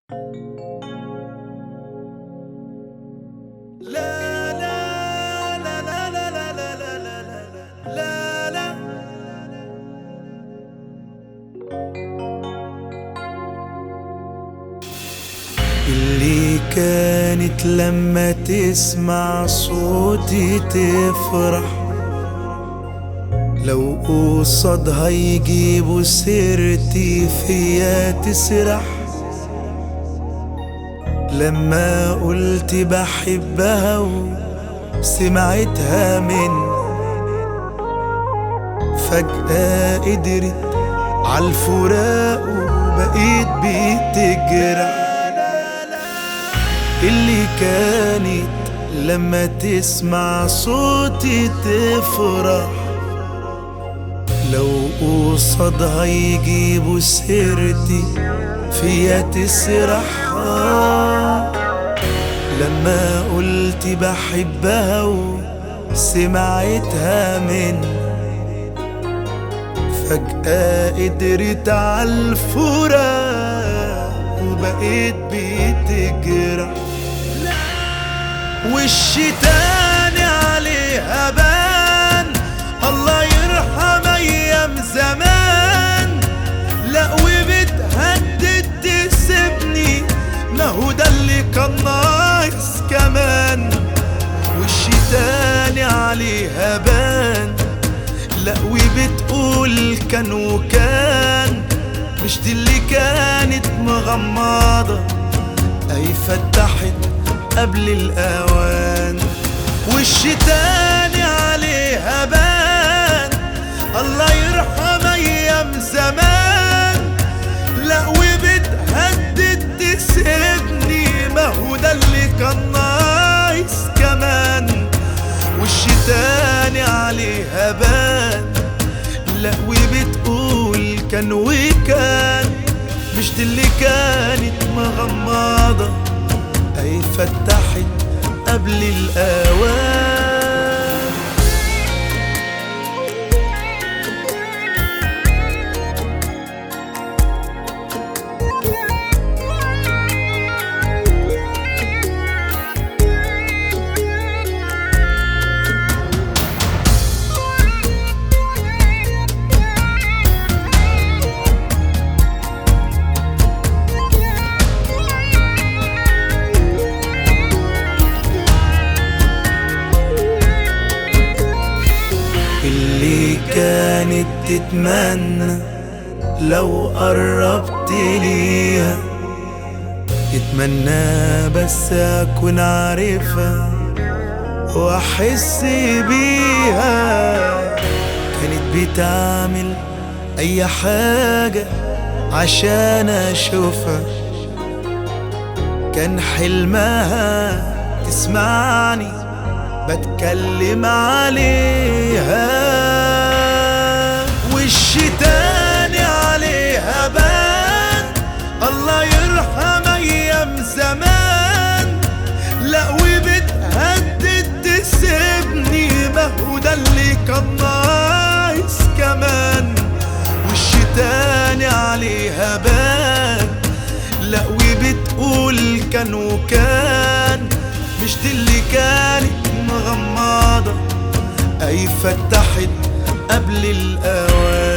لا لا لا لا لا لا لا لا لا لا لا اللي كانت لما تسمع صوتي تفرح لو قصادها يجيبوا سيرتي فيا تسرح لما قلت بحبها وسمعتها من فجأة قدرت عالفراق وبقيت بتجرح اللي كانت لما تسمع صوتي تفرح لو قصادها يجيبوا سيرتي فيا تسرح آه لما قلت بحبها وسمعتها من فجأة قدرت عالفراق وبقيت بتجرح وشي تاني عليها بان الله يرحم ايام زمان لا وبتهدد تسيبني ما هو ده اللي كان ناقص كمان وشي تاني عليها بان لا وبتقول كان وكان مش دي اللي كانت مغمضة اي فتحت قبل الاوان وشي تاني عليها بان الله يرحم ايام زمان لا وبتهدد تسيبني ما هو ده اللي كان ناقص كمان وشي تاني عليها بان لا وبتقول كان وكان مش دي اللي كانت مغمضة اي فتحت قبل الاوان اللي كانت تتمنى لو قربت ليها تتمنى بس اكون عارفها واحس بيها كانت بتعمل اي حاجة عشان اشوفها كان حلمها تسمعني بتكلم عليها وشي تاني عليها بان الله يرحم ايام زمان لا وبتهدد تسيبني ما هو ده اللي كان ناقص كمان وشي تاني عليها بان لا وبتقول كان وكان مش دي اللي كانت مغمضة أي فتحت قبل الأوان